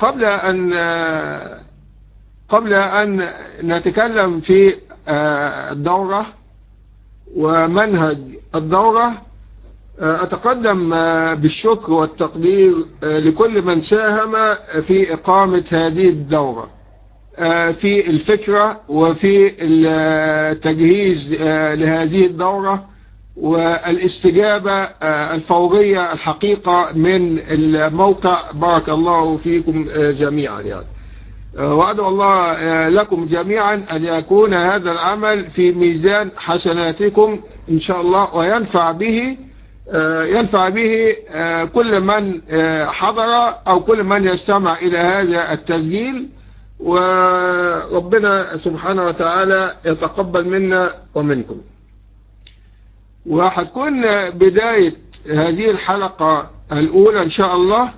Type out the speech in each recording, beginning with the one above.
قبل أن قبل أن نتكلم في الدورة ومنهج الدورة أتقدم بالشكر والتقدير لكل من ساهم في إقامة هذه الدورة في الفكرة وفي التجهيز لهذه الدورة والاستجابة الفورية الحقيقة من الموقع بارك الله فيكم جميعا يعني وأدعو الله لكم جميعا أن يكون هذا العمل في ميزان حسناتكم إن شاء الله وينفع به ينفع به كل من حضر أو كل من يستمع إلى هذا التسجيل وربنا سبحانه وتعالى يتقبل منا ومنكم وهتكون بداية هذه الحلقة الأولى إن شاء الله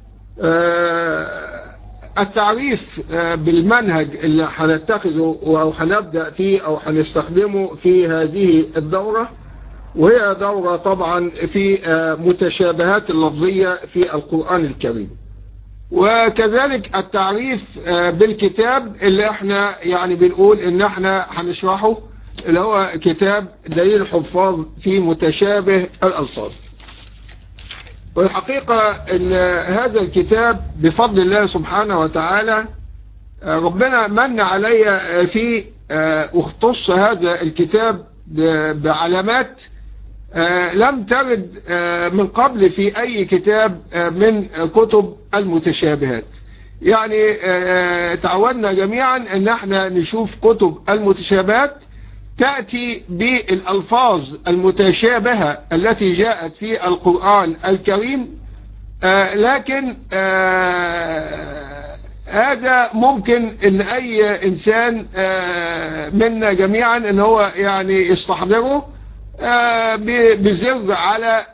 التعريف بالمنهج اللي هنتخذه أو هنبدأ فيه أو هنستخدمه في هذه الدورة وهي دورة طبعا في متشابهات اللفظية في القرآن الكريم وكذلك التعريف بالكتاب اللي احنا يعني بنقول ان احنا هنشرحه اللي هو كتاب دليل الحفاظ في متشابه الألفاظ والحقيقة ان هذا الكتاب بفضل الله سبحانه وتعالى ربنا من علي في اختص هذا الكتاب بعلامات لم ترد من قبل في أي كتاب من كتب المتشابهات يعني تعودنا جميعا ان احنا نشوف كتب المتشابهات تأتي بالألفاظ المتشابهة التي جاءت في القرآن الكريم لكن هذا ممكن ان اي انسان منا جميعا ان هو يعني يستحضره بزر على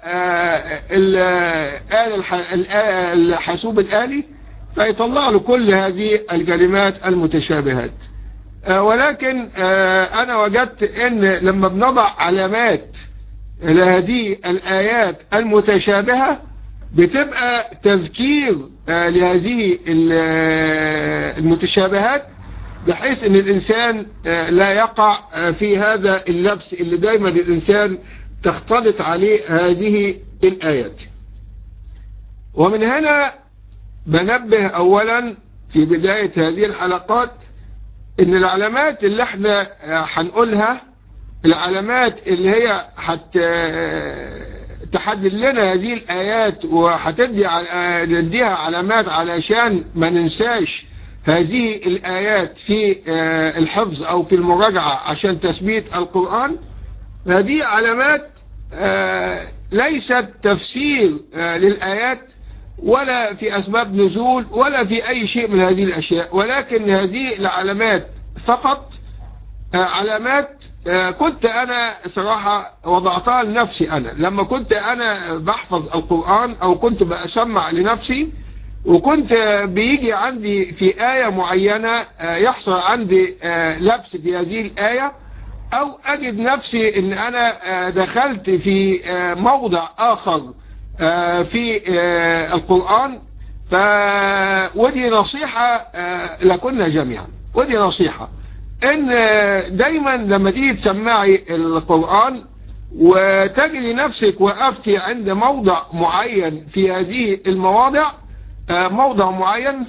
الحاسوب الآلي فيطلع له كل هذه الكلمات المتشابهات ولكن أنا وجدت أن لما بنضع علامات لهذه الآيات المتشابهة بتبقى تذكير لهذه المتشابهات بحيث ان الانسان لا يقع في هذا اللبس اللي دايما الانسان تختلط عليه هذه الايات ومن هنا بنبه اولا في بداية هذه الحلقات ان العلامات اللي احنا هنقولها العلامات اللي هي حت تحدد لنا هذه الايات وهتدي نديها علامات علشان ما ننساش هذه الآيات في الحفظ أو في المراجعة عشان تثبيت القرآن هذه علامات ليست تفسير للآيات ولا في أسباب نزول ولا في أي شيء من هذه الأشياء ولكن هذه العلامات فقط علامات كنت أنا صراحة وضعتها لنفسي أنا لما كنت أنا بحفظ القرآن أو كنت بسمع لنفسي وكنت بيجي عندي في آية معينة يحصل عندي لبس في هذه الآية أو أجد نفسي أن أنا دخلت في موضع آخر في القرآن ف ودي نصيحة لكنا جميعا ودي نصيحة ان دايما لما تيجي تسمعي القرآن وتجدي نفسك وقفتي عند موضع معين في هذه المواضع موضع معين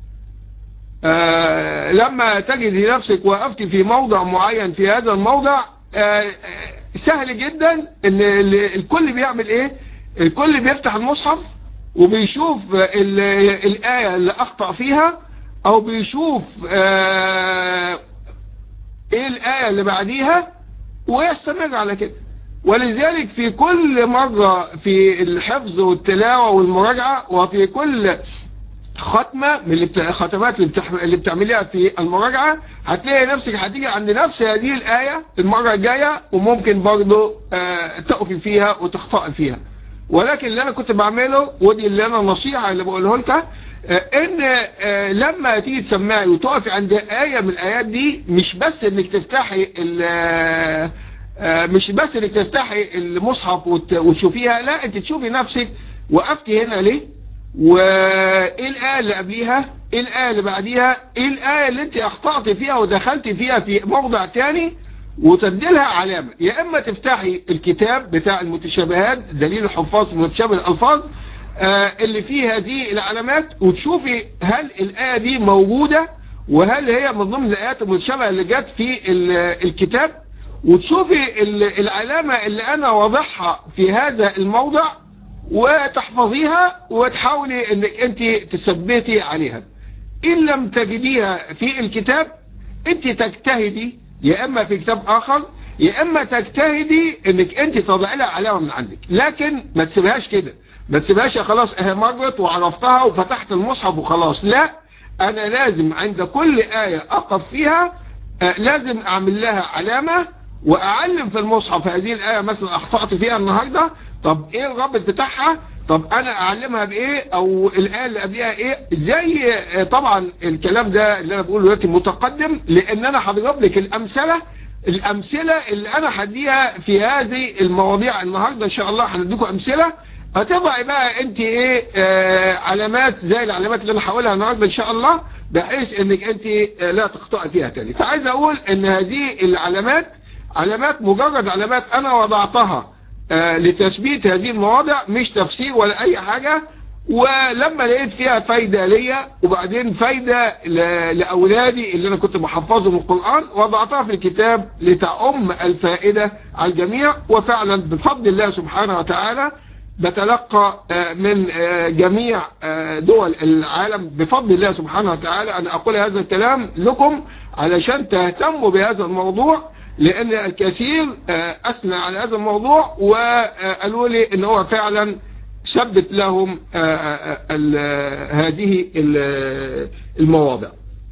لما تجدي نفسك وقفتي في موضع معين في هذا الموضع سهل جدا ان الكل بيعمل ايه الكل بيفتح المصحف وبيشوف الآية اللي أخطأ فيها أو بيشوف إيه الآية اللي بعديها ويستمر على كده ولذلك في كل مرة في الحفظ والتلاوة والمراجعة وفي كل ختمة من الختمات اللي, بتح... اللي بتعمليها في المراجعة هتلاقي نفسك هتيجي عند نفس هذه الآية المرة الجاية وممكن برضو آه تقفي فيها وتخطئي فيها ولكن اللي انا كنت بعمله ودي اللي انا النصيحة اللي بقوله لك ان لما تيجي تسمعي وتقفي عند آية من الآيات دي مش بس انك تفتحي مش بس انك تفتحي المصحف وتشوفيها لا انت تشوفي نفسك وقفتي هنا ليه وايه الآية اللي قبليها ايه الآية اللي بعديها ايه الآية اللي انت اخطأت فيها ودخلت فيها في موضع تاني وتبدلها علامة يا اما تفتحي الكتاب بتاع المتشابهات دليل الحفاظ متشابه الالفاظ آه اللي فيه هذه العلامات وتشوفي هل الآية دي موجودة وهل هي من ضمن الآيات المتشابهة اللي جت في الكتاب وتشوفي العلامة اللي انا واضحها في هذا الموضع وتحفظيها وتحاولي انك انت تثبتي عليها ان لم تجديها في الكتاب انت تجتهدي يا اما في كتاب اخر يا اما تجتهدي انك انت تضعي لها علامه من عندك لكن ما تسيبهاش كده ما تسيبهاش خلاص اهي مرت وعرفتها وفتحت المصحف وخلاص لا انا لازم عند كل آية اقف فيها آه لازم اعمل لها علامة واعلم في المصحف هذه الآية مثلا اخطأت فيها النهاردة طب ايه الرابط بتاعها طب انا اعلمها بايه او الآية اللي قبلها ايه زي آه طبعا الكلام ده اللي انا بقوله دلوقتي متقدم لان انا هضرب لك الامثلة الامثلة اللي انا هديها في هذه المواضيع النهاردة ان شاء الله هنديكم امثلة هتضعي بقى انت ايه آه علامات زي العلامات اللي انا هقولها النهارده ان شاء الله بحيث انك انت آه لا تخطئي فيها تاني فعايز اقول ان هذه العلامات علامات مجرد علامات انا وضعتها آه لتثبيت هذه المواضع مش تفسير ولا اي حاجة ولما لقيت فيها فايدة ليا وبعدين فايدة لأولادي اللي أنا كنت بحفظهم القرآن وضعتها في الكتاب لتعم الفائدة على الجميع وفعلا بفضل الله سبحانه وتعالى بتلقى من جميع دول العالم بفضل الله سبحانه وتعالى أن أقول هذا الكلام لكم علشان تهتموا بهذا الموضوع لأن الكثير أثنى على هذا الموضوع وقالوا لي أن هو فعلا ثبت لهم هذه المواضع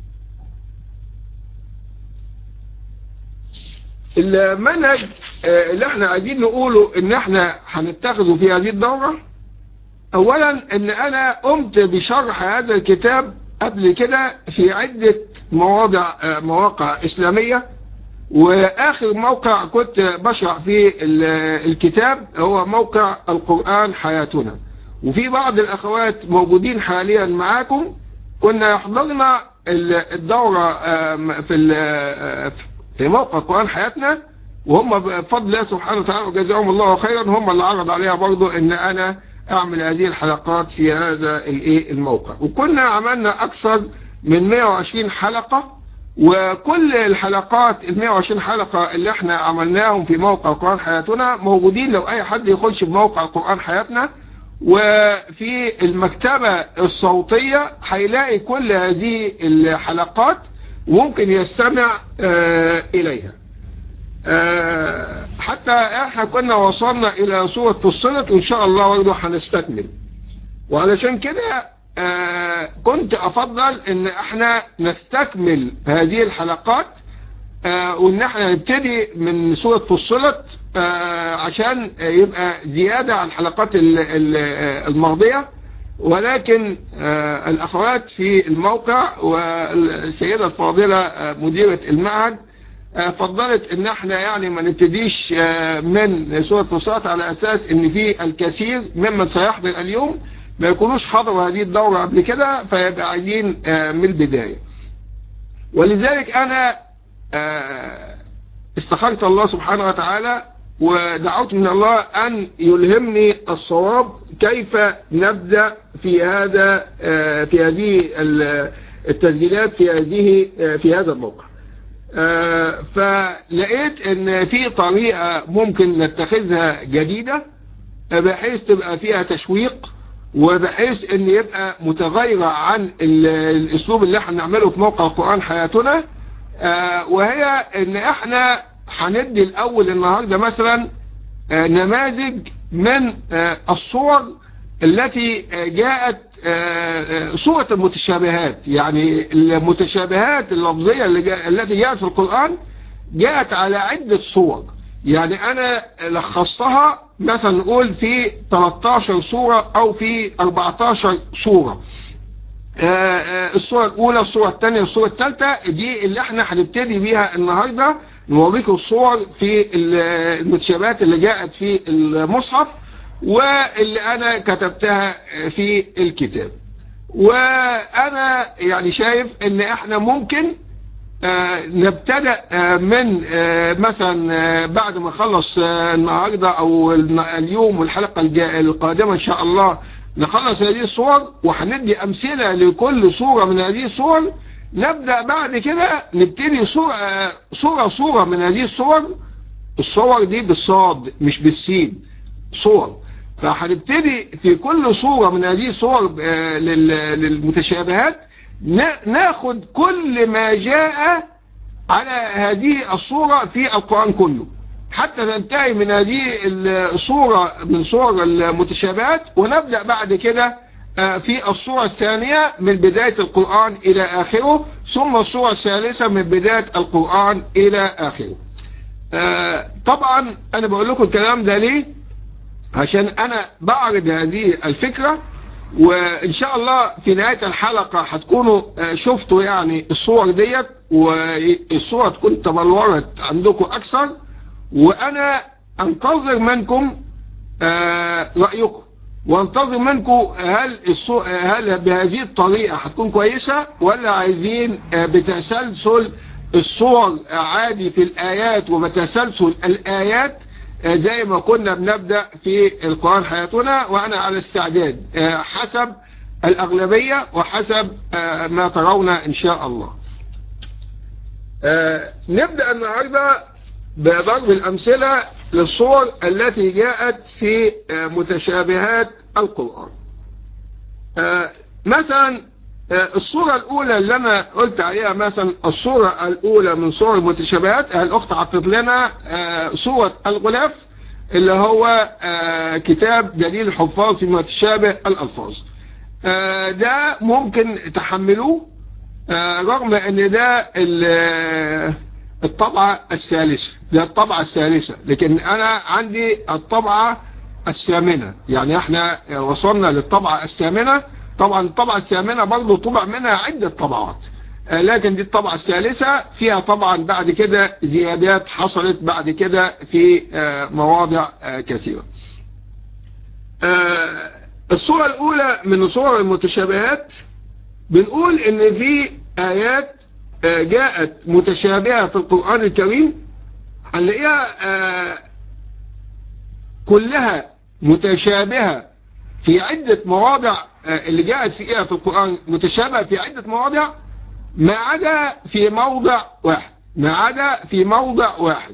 المنهج اللي احنا عايزين نقوله ان احنا هنتخذه في هذه الدورة اولا ان انا قمت بشرح هذا الكتاب قبل كده في عدة مواضع مواقع اسلامية واخر موقع كنت بشرح فيه الكتاب هو موقع القرآن حياتنا وفي بعض الاخوات موجودين حاليا معاكم كنا يحضرنا الدورة في في موقع قرآن حياتنا وهم بفضل الله سبحانه وتعالى وجزاهم الله خيرا هم اللي عرض عليها برضو ان انا اعمل هذه الحلقات في هذا الايه الموقع وكنا عملنا اكثر من 120 حلقة وكل الحلقات ال 120 حلقة اللي احنا عملناهم في موقع القرآن حياتنا موجودين لو اي حد يخش بموقع القرآن حياتنا وفي المكتبة الصوتية هيلاقي كل هذه الحلقات وممكن يستمع آه اليها آه حتى احنا كنا وصلنا الى سورة فصلت وان شاء الله برضه هنستكمل وعلشان كده آه كنت افضل ان احنا نستكمل هذه الحلقات آه وان احنا نبتدي من سورة فصلت آه عشان يبقى زيادة عن الحلقات الماضية ولكن آه الاخوات في الموقع والسيدة الفاضلة مديرة المعهد آه فضلت ان احنا يعني ما نبتديش آه من سورة فصلت على اساس ان في الكثير ممن سيحضر اليوم ما يكونوش حضروا هذه الدورة قبل كده فيبقى عايزين من البداية ولذلك انا استخرت الله سبحانه وتعالى ودعوت من الله أن يلهمني الصواب كيف نبدأ في هذا في هذه التسجيلات في هذه في هذا الموقع فلقيت ان في طريقة ممكن نتخذها جديدة بحيث تبقى فيها تشويق وبحيث ان يبقى متغيرة عن الاسلوب اللي احنا نعمله في موقع القرآن حياتنا وهي ان احنا هندي الاول النهاردة مثلا نماذج من الصور التي جاءت صورة المتشابهات يعني المتشابهات اللفظية التي جاءت في القرآن جاءت على عدة صور يعني انا لخصتها مثلا نقول في 13 صورة او في 14 صورة الصورة الاولى الصورة الثانية الصورة الثالثة دي اللي احنا هنبتدي بيها النهاردة نوريكم الصور في المتشابهات اللي جاءت في المصحف واللي أنا كتبتها في الكتاب وأنا يعني شايف أن احنا ممكن آه نبتدأ آه من آه مثلا بعد ما نخلص النهاردة أو اليوم والحلقة القادمة إن شاء الله نخلص هذه الصور وهندي أمثلة لكل صورة من هذه الصور نبدأ بعد كده نبتدي صورة صورة صورة من هذه الصور الصور دي بالصاد مش بالسين صور فهنبتدي في كل صورة من هذه الصور للمتشابهات ناخد كل ما جاء على هذه الصورة في القرآن كله حتى ننتهي من هذه الصورة من صور المتشابهات ونبدأ بعد كده في الصورة الثانية من بداية القرآن إلى آخره ثم الصورة الثالثة من بداية القرآن إلى آخره طبعا أنا بقول لكم الكلام ده ليه عشان أنا بعرض هذه الفكرة وإن شاء الله في نهاية الحلقة هتكونوا شفتوا يعني الصور ديت والصورة تكون تبلورت عندكم أكثر وأنا أنتظر منكم رأيكم وانتظر منكم هل الصو... هل بهذه الطريقة هتكون كويسة ولا عايزين بتسلسل الصور عادي في الآيات وبتسلسل الآيات زي ما كنا بنبدأ في القرآن حياتنا وأنا على استعداد حسب الأغلبية وحسب ما ترون إن شاء الله نبدأ النهاردة بضرب الأمثلة للصور التي جاءت في متشابهات القرآن مثلا الصورة الأولى اللي أنا قلت عليها مثلا الصورة الأولى من صور المتشابهات الأخت عطت لنا صورة الغلاف اللي هو كتاب دليل الحفاظ في متشابه الألفاظ ده ممكن تحملوه رغم ان ده الطبعة الثالثة ده الطبعة الثالثة لكن انا عندي الطبعة الثامنة يعني احنا وصلنا للطبعة الثامنة طبعا الطبعة الثامنة برضو طبع منها عدة طبعات لكن دي الطبعة الثالثة فيها طبعا بعد كده زيادات حصلت بعد كده في مواضع كثيرة الصورة الاولى من صور المتشابهات بنقول ان في ايات جاءت متشابهة في القرآن الكريم هنلاقيها كلها متشابهة في عدة مواضع اللي جاءت فيها في القرآن متشابهة في عدة مواضع ما عدا في موضع واحد ما عدا في موضع واحد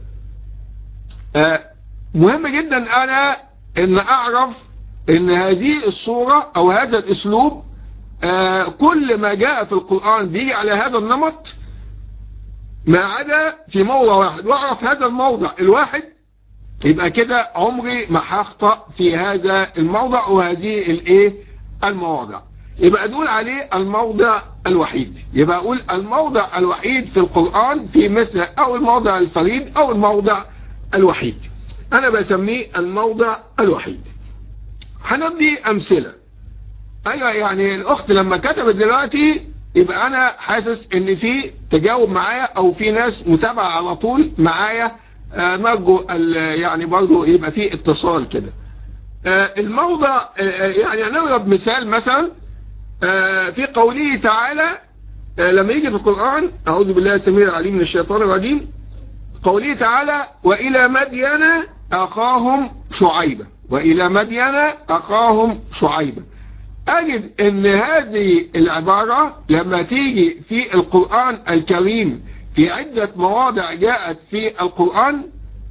مهم جدا انا ان اعرف ان هذه الصورة او هذا الاسلوب آه كل ما جاء في القرآن بيجي على هذا النمط ما عدا في موضع واحد واعرف هذا الموضع الواحد يبقى كده عمري ما هخطأ في هذا الموضع وهذه الايه المواضع يبقى نقول عليه الموضع الوحيد يبقى اقول الموضع الوحيد في القرآن في مثل او الموضع الفريد او الموضع الوحيد انا بسميه الموضع الوحيد هندي امثله ايوه يعني الاخت لما كتبت دلوقتي يبقى انا حاسس ان في تجاوب معايا او في ناس متابعة على طول معايا آه نرجو يعني برضو يبقى في اتصال كده آه الموضع آه يعني نضرب مثال مثلا في قوله تعالى لما يجي في القرآن اعوذ بالله السميع العليم من الشيطان الرجيم قوله تعالى والى مدين اخاهم شعيبة والى مدين اخاهم شعيبة أجد أن هذه العبارة لما تيجي في القرآن الكريم في عدة مواضع جاءت في القرآن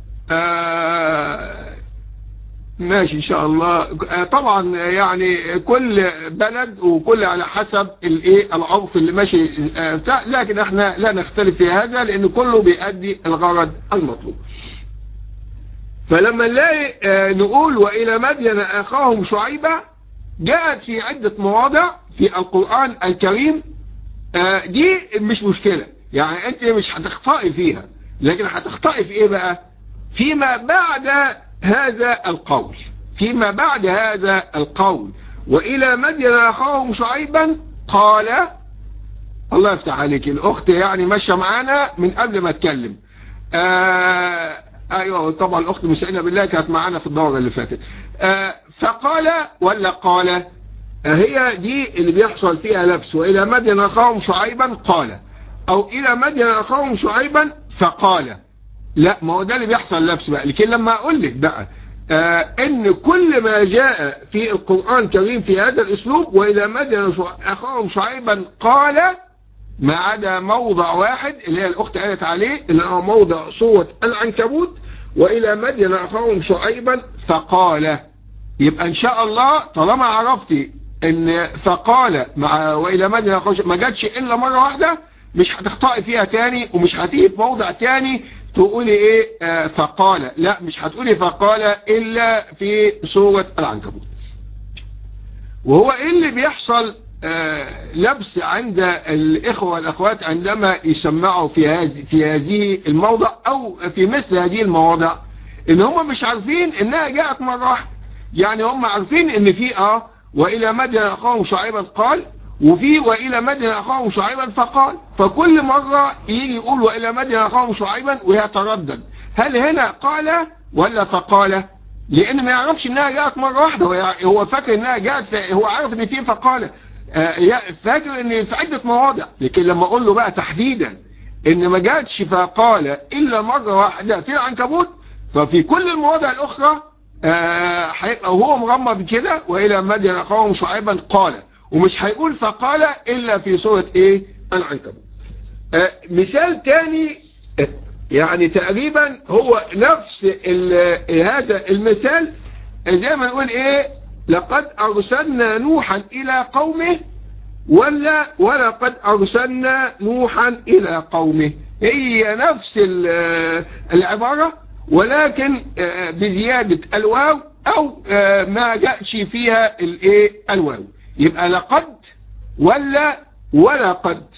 آه ماشي إن شاء الله آه طبعا يعني كل بلد وكل على حسب الايه العرف اللي ماشي آه لكن احنا لا نختلف في هذا لأن كله بيؤدي الغرض المطلوب فلما نلاقي نقول وإلى مدين أخاهم شعيبة جاءت في عدة مواضع في القرآن الكريم آه دي مش مشكلة يعني انت مش هتخطئي فيها لكن هتخطئي في ايه بقى فيما بعد هذا القول فيما بعد هذا القول وإلى مدين أخاهم شعيبا قال الله يفتح عليك الأخت يعني ماشية معانا من قبل ما اتكلم آه ايوه طبعا الاخت مستعينه بالله كانت معانا في الدوره اللي فاتت آه فقال ولا قال آه هي دي اللي بيحصل فيها لبس والى مدين اخاهم شعيبا قال او الى مدين اخاهم شعيبا فقال لا ما هو ده اللي بيحصل لبس بقى لكن لما اقول لك بقى آه ان كل ما جاء في القرآن الكريم في هذا الاسلوب والى مدين اخاهم شعيبا قال ما عدا موضع واحد اللي هي الاخت قالت عليه اللي هو موضع صورة العنكبوت والى مدين اخاهم شعيبا فقال يبقى ان شاء الله طالما عرفتي ان فقال مع والى مدين اخاهم ما جاتش الا مرة واحدة مش هتخطئي فيها تاني ومش هتيجي في موضع تاني تقولي ايه آه فقال لا مش هتقولي فقال الا في سورة العنكبوت وهو ايه اللي بيحصل آه لبس عند الاخوة والاخوات عندما يسمعوا في هذه في هذه الموضع او في مثل هذه المواضع ان هم مش عارفين انها جاءت مرة واحدة يعني هم عارفين ان في اه والى مدين اخاهم شعيبا قال وفي وإلى مدين أخاهم شعيبا فقال فكل مرة يجي يقول وإلى مدين أخاهم شعيبا ويتردد هل هنا قال ولا فقال لأن ما يعرفش إنها جاءت مرة واحدة هو فاكر إنها جاءت هو عارف إن في فقال فاكر إن في عدة مواضع لكن لما أقول له بقى تحديدا إن ما جاتش فقال إلا مرة واحدة في العنكبوت ففي كل المواضع الأخرى هيبقى وهو مغمض كده وإلى مدين أخاهم شعيبا قال ومش هيقول فقال إلا في سورة إيه العنكبوت آه مثال تاني يعني تقريبا هو نفس هذا المثال زي ما نقول إيه لقد أرسلنا نوحا إلى قومه ولا ولقد أرسلنا نوحا إلى قومه هي نفس العبارة ولكن آه بزيادة الواو أو آه ما جاءش فيها الإيه الواو يبقى لقد ولا ولا قد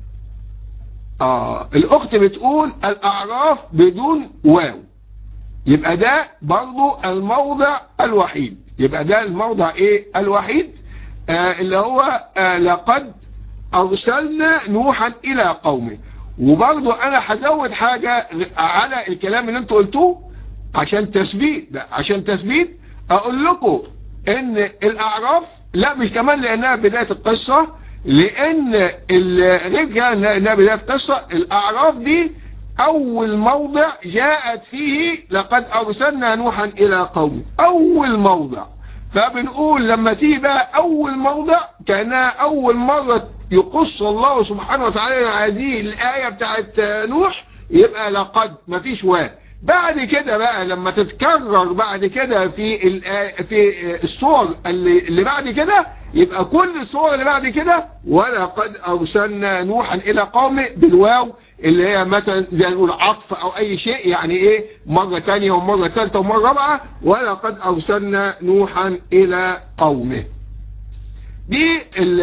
آه الأخت بتقول الأعراف بدون واو يبقى ده برضو الموضع الوحيد يبقى ده الموضع ايه الوحيد آه اللي هو آه لقد أرسلنا نوحا إلى قومه وبرضو أنا هزود حاجة على الكلام اللي انتوا قلتوه عشان تثبيت عشان تثبيت أقول لكم إن الأعراف لا مش كمان لأنها بداية القصة لأن الرجع لأنها بداية القصة الأعراف دي أول موضع جاءت فيه لقد أرسلنا نوحا إلى قوم أول موضع فبنقول لما تيجي بقى أول موضع كأنها أول مرة يقص الله سبحانه وتعالى هذه الآية بتاعت نوح يبقى لقد مفيش واه بعد كده بقى لما تتكرر بعد كده في في الصور اللي, اللي بعد كده يبقى كل الصور اللي بعد كده ولقد أرسلنا نوحا إلى قومه بالواو اللي هي مثلا زي نقول عطف أو أي شيء يعني إيه مرة تانية ومرة ثالثة ومرة رابعة ولقد أرسلنا نوحا إلى قومه دي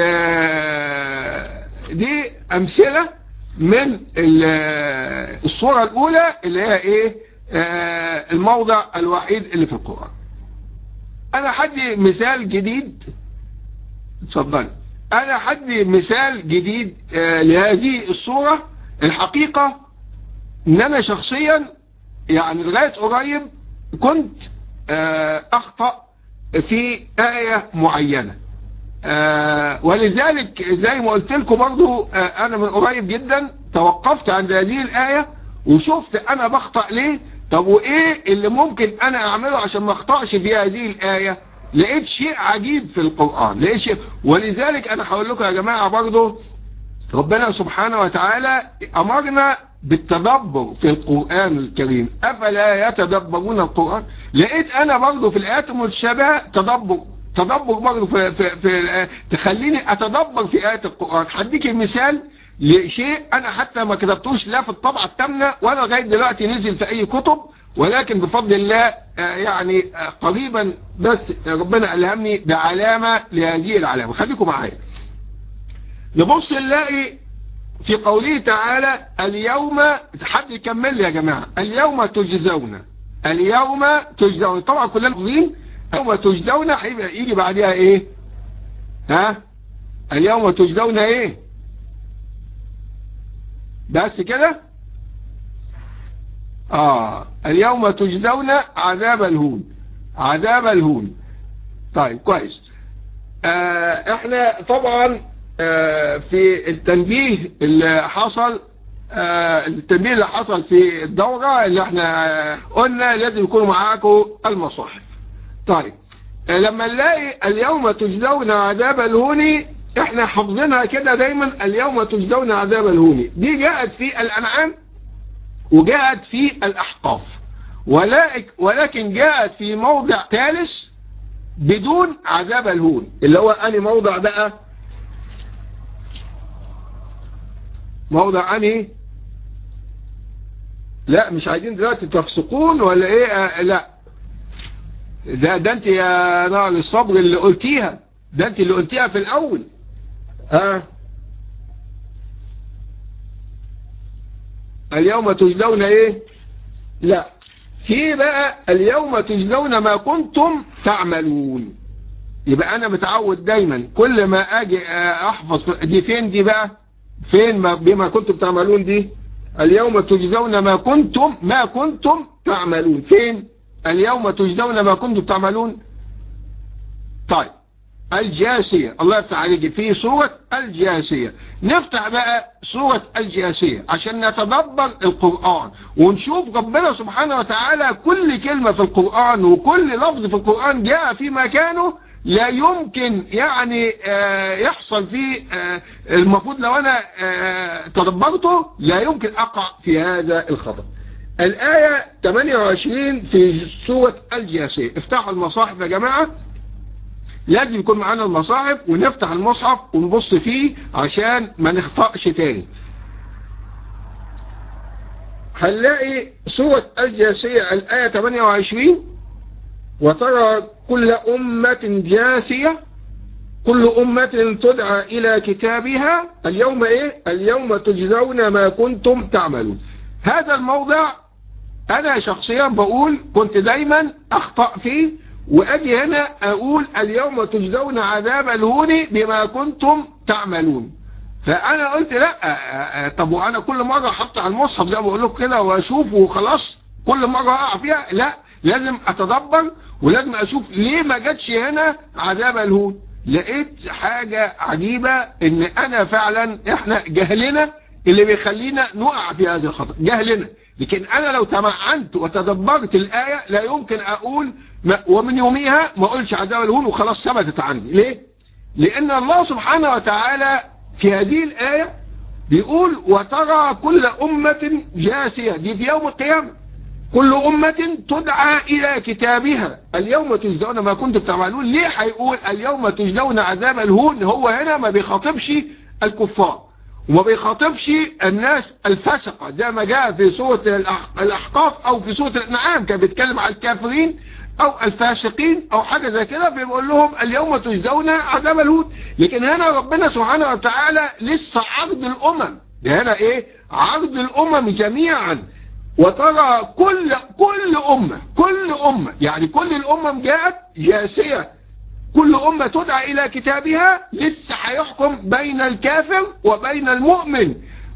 دي أمثلة من الصورة الأولى اللي هي إيه آه الموضع الوحيد اللي في القرآن أنا حدي مثال جديد اتفضل أنا حدي مثال جديد آه لهذه الصورة الحقيقة إن أنا شخصيا يعني لغاية قريب كنت آه أخطأ في آية معينة آه ولذلك زي ما قلت لكم برضو آه انا من قريب جدا توقفت عند هذه الآية وشفت انا بخطأ ليه طب وايه اللي ممكن انا اعمله عشان ما اخطأش في هذه الآية لقيت شيء عجيب في القرآن لقيت شيء ولذلك انا هقول لكم يا جماعة برضو ربنا سبحانه وتعالى امرنا بالتدبر في القرآن الكريم افلا يتدبرون القرآن لقيت انا برضو في الايات المتشابهة تدبر تدبر برضه في, في, في تخليني اتدبر في آيات القرآن هديك مثال لشيء انا حتى ما كتبتوش لا في الطبعة الثامنة ولا لغاية دلوقتي نزل في اي كتب ولكن بفضل الله يعني قريبا بس ربنا الهمني بعلامة لهذه العلامة خليكم معايا نبص نلاقي في قوله تعالى اليوم حد يكمل لي يا جماعة اليوم تجزون اليوم تجزون طبعا كلنا حافظين يوم تجدون يجي بعدها ايه ها اليوم تجدون ايه بس كده اه اليوم تجزون عذاب الهون عذاب الهون طيب كويس آه احنا طبعا آه في التنبيه اللي حصل آه التنبيه اللي حصل في الدورة اللي احنا قلنا لازم يكونوا معاكم المصاحف طيب آه لما نلاقي اليوم تجزون عذاب الهون احنا حافظينها كده دايما اليوم تجزون عذاب الهون دي جاءت في الانعام وجاءت في الاحقاف ولكن جاءت في موضع ثالث بدون عذاب الهون اللي هو اني موضع بقى موضع اني لا مش عايزين دلوقتي تفسقون ولا ايه آه لا ده ده انت يا نار الصبر اللي قلتيها ده انت اللي قلتيها في الاول ها آه. اليوم تجزون ايه لا في بقى اليوم تجزون ما كنتم تعملون يبقى انا متعود دايما كل ما اجي احفظ دي فين دي بقى فين ما بما كنتم تعملون دي اليوم تجزون ما كنتم ما كنتم تعملون فين اليوم تجزون ما كنتم تعملون طيب الجاسية الله يفتح عليك في سورة الجاسية نفتح بقى سورة الجاسية عشان نتدبر القرآن ونشوف ربنا سبحانه وتعالى كل كلمة في القرآن وكل لفظ في القرآن جاء في مكانه لا يمكن يعني آه يحصل فيه آه المفروض لو انا آه تدبرته لا يمكن اقع في هذا الخطأ الآية 28 في سورة الجاسية افتحوا المصاحف يا جماعة لازم يكون معانا المصاحف ونفتح المصحف ونبص فيه عشان ما نخطأش تاني هنلاقي سورة الجاسية الآية 28 وترى كل أمة جاسية كل أمة تدعى إلى كتابها اليوم إيه اليوم تجزون ما كنتم تعملون هذا الموضع أنا شخصيا بقول كنت دايما أخطأ فيه وأجي هنا أقول اليوم تجزون عذاب الهون بما كنتم تعملون فأنا قلت لا طب وأنا كل مرة هفتح المصحف زي ما بقول لكم كده وأشوف وخلاص كل مرة أقع فيها لا لازم أتدبر ولازم أشوف ليه ما جاتش هنا عذاب الهون لقيت حاجة عجيبة ان انا فعلا احنا جهلنا اللي بيخلينا نقع في هذا الخطأ جهلنا لكن انا لو تمعنت وتدبرت الآية لا يمكن اقول ما ومن يوميها ما اقولش عذاب الهون وخلاص ثبتت عندي ليه لان الله سبحانه وتعالى في هذه الآية بيقول وترى كل أمة جاسية دي في يوم القيامة كل أمة تدعى إلى كتابها اليوم تجزون ما كنتم تعملون ليه هيقول اليوم تجزون عذاب الهون هو هنا ما بيخاطبش الكفار وما بيخاطبش الناس الفسقة زي ما جاء في سورة الأحقاف أو في سورة الأنعام كان بيتكلم عن الكافرين أو الفاسقين أو حاجة زي كده فبيقول لهم اليوم تجزون عذاب الهون لكن هنا ربنا سبحانه وتعالى لسه عرض الأمم ده هنا إيه عرض الأمم جميعا وترى كل كل أمة كل أمة يعني كل الأمم جاءت جاسية كل أمة تدعى إلى كتابها لسه هيحكم بين الكافر وبين المؤمن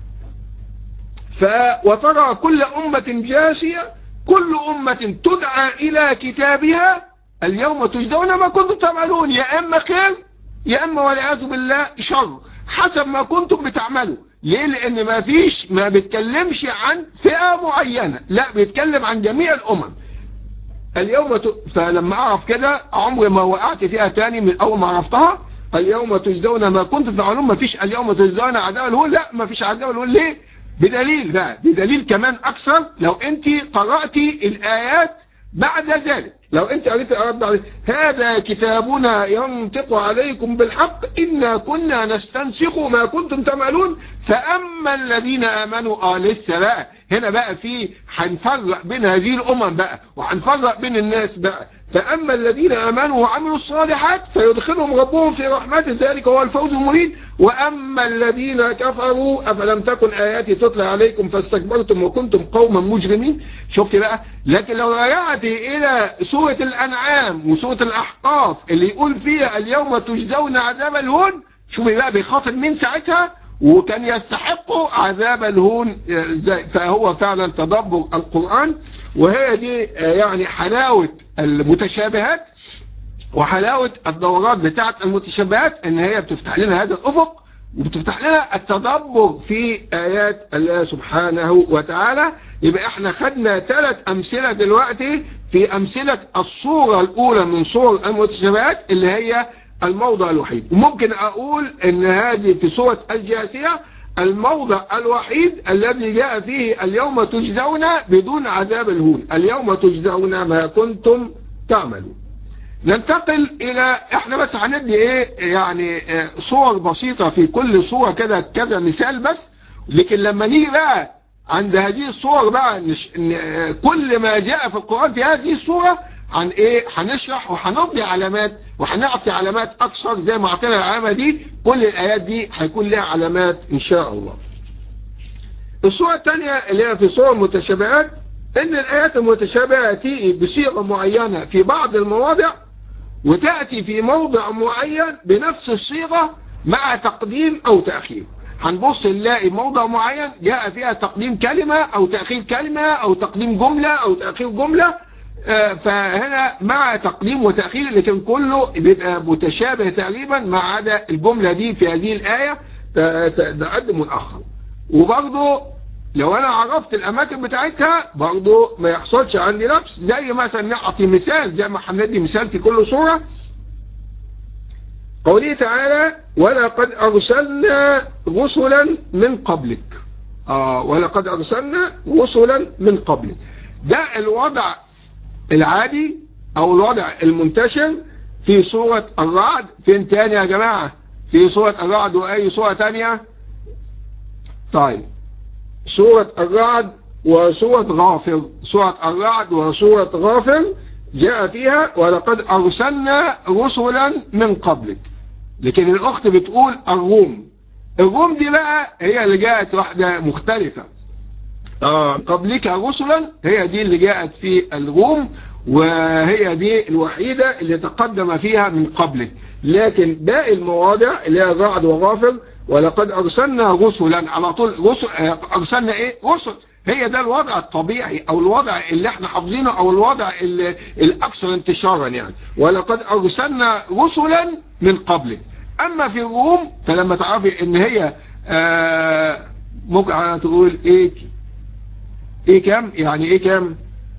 ف وترى كل أمة جاسية كل أمة تدعى إلى كتابها اليوم تجدون ما كنتم تعملون يا إما خير يا إما والعياذ بالله شر حسب ما كنتم بتعملوا ليه لان ما فيش ما بيتكلمش عن فئة معينة لا بيتكلم عن جميع الامم اليوم ت... فلما اعرف كده عمري ما وقعت فيها تاني من اول ما عرفتها اليوم تجزون ما كنتم تعملون ما فيش اليوم تجزون عذاب الهون لا ما فيش عذاب الهون ليه بدليل بقى بدليل كمان اكثر لو انت قرأتي الايات بعد ذلك لو انت قريت الايات بعد هذا كتابنا ينطق عليكم بالحق إنا كنا نستنسخ ما كنتم تعملون فأما الذين آمنوا آه لسه بقى هنا بقى في هنفرق بين هذه الأمم بقى وهنفرق بين الناس بقى فأما الذين آمنوا وعملوا الصالحات فيدخلهم ربهم في رحمته ذلك هو الفوز المبين وأما الذين كفروا أفلم تكن آياتي تتلى عليكم فاستكبرتم وكنتم قوما مجرمين شفت بقى لكن لو رجعت إلى سورة الأنعام وسورة الأحقاف اللي يقول فيها اليوم تجزون عذاب الهون شوفي بقى بيخاطب مين ساعتها وكان يستحقوا عذاب الهون فهو فعلا تدبر القرآن وهي دي يعني حلاوة المتشابهات وحلاوة الدورات بتاعة المتشابهات ان هي بتفتح لنا هذا الافق وبتفتح لنا التدبر في ايات الله سبحانه وتعالى يبقى احنا خدنا ثلاث امثلة دلوقتي في امثلة الصورة الاولى من صور المتشابهات اللي هي الموضع الوحيد وممكن اقول ان هذه في سورة الجاثية الموضع الوحيد الذي جاء فيه اليوم تجزون بدون عذاب الهون اليوم تجزون ما كنتم تعملون ننتقل الى احنا بس هندي ايه يعني صور بسيطة في كل صورة كده كذا مثال بس لكن لما نيجي بقى عند هذه الصور بقى نش... كل ما جاء في القرآن في هذه الصورة عن ايه هنشرح وهنضي علامات وهنعطي علامات اكثر زي ما اعطينا العلامة دي كل الايات دي هيكون لها علامات ان شاء الله الصورة الثانية اللي هي في صور المتشابهات ان الايات المتشابهة تيجي بصيغة معينة في بعض المواضع وتأتي في موضع معين بنفس الصيغة مع تقديم او تأخير هنبص نلاقي موضع معين جاء فيها تقديم كلمة او تأخير كلمة او تقديم جملة او تأخير جملة فهنا مع تقديم وتأخير لكن كله بيبقى متشابه تقريبا ما عدا الجملة دي في هذه الآية تقدم متأخر وبرضه لو انا عرفت الاماكن بتاعتها برضه ما يحصلش عندي لبس زي مثلا نعطي مثال زي ما هندي مثال في كل صورة قوله تعالى ولقد ارسلنا رسلا من قبلك اه ولقد ارسلنا رسلا من قبلك ده الوضع العادي او الوضع المنتشر في سورة الرعد فين تاني يا جماعة في سورة الرعد واي سورة تانية طيب سورة الرعد وسورة غافر سورة الرعد وسورة غافر جاء فيها ولقد ارسلنا رسلا من قبلك لكن الاخت بتقول الروم الروم دي بقى هي اللي جاءت واحدة مختلفة آه قبلك رسلا هي دي اللي جاءت في الروم وهي دي الوحيدة اللي تقدم فيها من قبلك لكن باقي المواضع اللي هي الرعد وغافر ولقد أرسلنا رسلا على طول رسل أرسلنا إيه رسل هي ده الوضع الطبيعي أو الوضع اللي احنا حافظينه أو الوضع الأكثر انتشارا يعني ولقد أرسلنا رسلا من قبلك أما في الروم فلما تعرفي إن هي آه ممكن تقول إيه إيه كام يعني إيه كام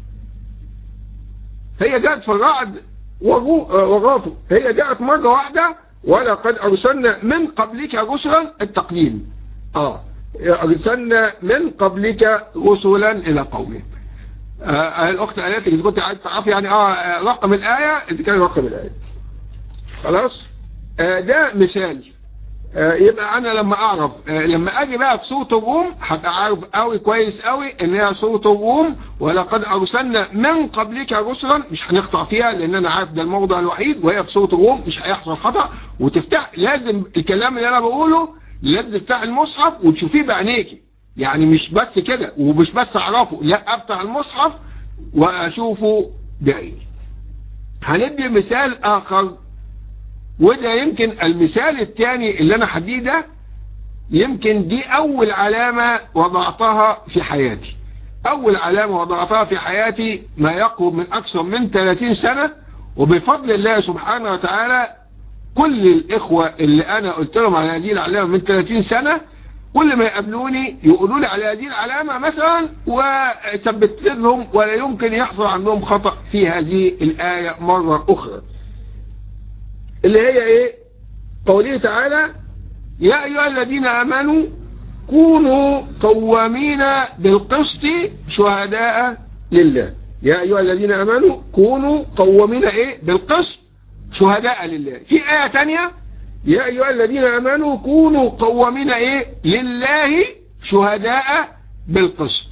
هي جاءت في الرعد وغافر هي جاءت مرة واحدة ولقد أرسلنا من قبلك رسلا التقديم آه أرسلنا من قبلك رسلا إلى قومه آه الأخت قالت لك إذا كنت عايز تعرف يعني آه رقم الآية إذا كان رقم الآية خلاص آه ده مثال آه يبقى انا لما اعرف آه لما اجي بقى في سورة الروم هبقى عارف قوي كويس قوي ان هي سورة الروم ولقد ارسلنا من قبلك رسلا مش هنقطع فيها لان انا عارف ده الموضع الوحيد وهي في سورة الروم مش هيحصل خطأ وتفتح لازم الكلام اللي انا بقوله لازم تفتح المصحف وتشوفيه بعينيكي يعني مش بس كده ومش بس اعرفه لا افتح المصحف واشوفه بعيني هندي مثال اخر وده يمكن المثال الثاني اللي انا حديده يمكن دي اول علامة وضعتها في حياتي اول علامة وضعتها في حياتي ما يقرب من اكثر من 30 سنة وبفضل الله سبحانه وتعالى كل الاخوة اللي انا قلت لهم على هذه العلامة من 30 سنة كل ما يقابلوني يقولوا لي على هذه العلامة مثلا وثبت لهم ولا يمكن يحصل عندهم خطأ في هذه الآية مرة أخرى اللي هي ايه قوله تعالى يا ايها الذين امنوا كونوا قوامين بالقسط شهداء لله يا ايها الذين امنوا كونوا قوامين ايه بالقسط شهداء لله في ايه تانية يا ايها الذين امنوا كونوا قوامين ايه لله شهداء بالقسط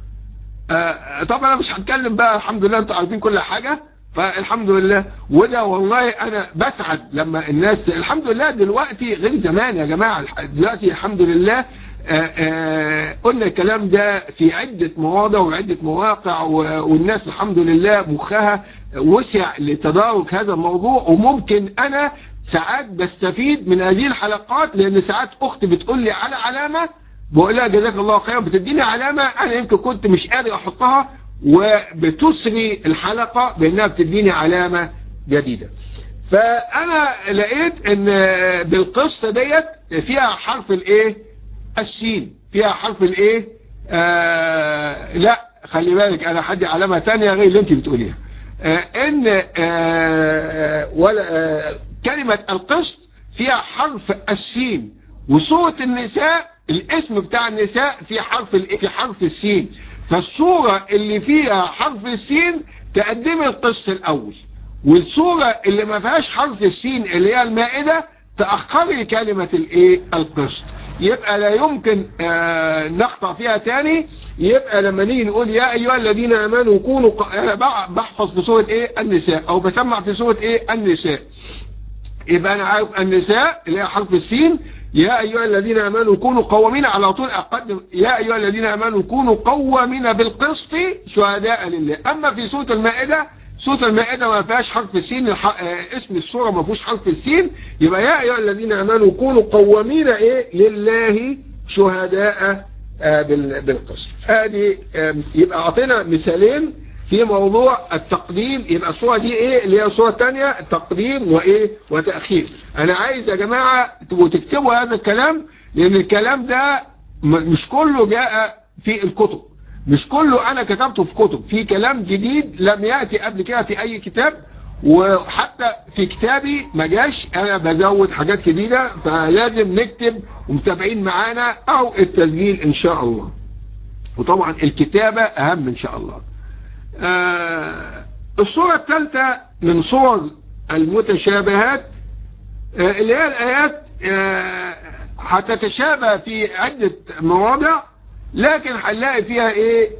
آه طبعا انا مش هتكلم بقى الحمد لله انتوا عارفين كل حاجة فالحمد لله وده والله انا بسعد لما الناس الحمد لله دلوقتي غير زمان يا جماعة دلوقتي الحمد لله آآ آآ قلنا الكلام ده في عدة مواضع وعدة مواقع والناس الحمد لله مخها وسع لتدارك هذا الموضوع وممكن انا ساعات بستفيد من هذه الحلقات لان ساعات اختي بتقول لي على علامة بقول لها جزاك الله خيرا بتديني علامة انا يمكن كنت مش قادر احطها وبتسري الحلقة بانها بتديني علامة جديدة فانا لقيت ان بالقصة ديت فيها حرف الايه السين فيها حرف الايه آه لا خلي بالك انا حدي علامة تانية غير اللي انت بتقوليها آه ان آه ولا آه كلمة القسط فيها حرف السين وصورة النساء الاسم بتاع النساء في حرف في حرف السين فالصورة اللي فيها حرف السين تقدم القسط الاول والصورة اللي ما فيهاش حرف السين اللي هي المائدة تأخري كلمة الايه القسط يبقى لا يمكن آه نخطأ فيها تاني يبقى لما نيجي نقول يا ايها الذين امنوا كونوا ق... انا بحفظ في سورة ايه النساء او بسمع في سورة ايه النساء يبقى انا عارف النساء اللي هي حرف السين يا ايها الذين امنوا كونوا قوامين على طول اقدم يا ايها الذين امنوا كونوا قوامين بالقسط شهداء لله اما في سورة المائدة سورة المائدة ما فيهاش حرف السين الح... آه اسم السورة ما فيهوش حرف السين يبقى يا ايها الذين امنوا كونوا قوامين ايه لله شهداء آه بال... بالقسط ادي آه يبقى اعطينا مثالين في موضوع التقديم يبقى الصورة دي ايه اللي هي الصورة الثانية تقديم وايه وتأخير انا عايز يا جماعة تبقوا تكتبوا هذا الكلام لان الكلام ده مش كله جاء في الكتب مش كله انا كتبته في كتب في كلام جديد لم يأتي قبل كده في اي كتاب وحتى في كتابي ما جاش انا بزود حاجات جديدة فلازم نكتب ومتابعين معانا او التسجيل ان شاء الله وطبعا الكتابة اهم ان شاء الله آه الصورة الثالثة من صور المتشابهات آه اللي هي الآيات آه هتتشابه في عدة مواضع لكن هنلاقي فيها ايه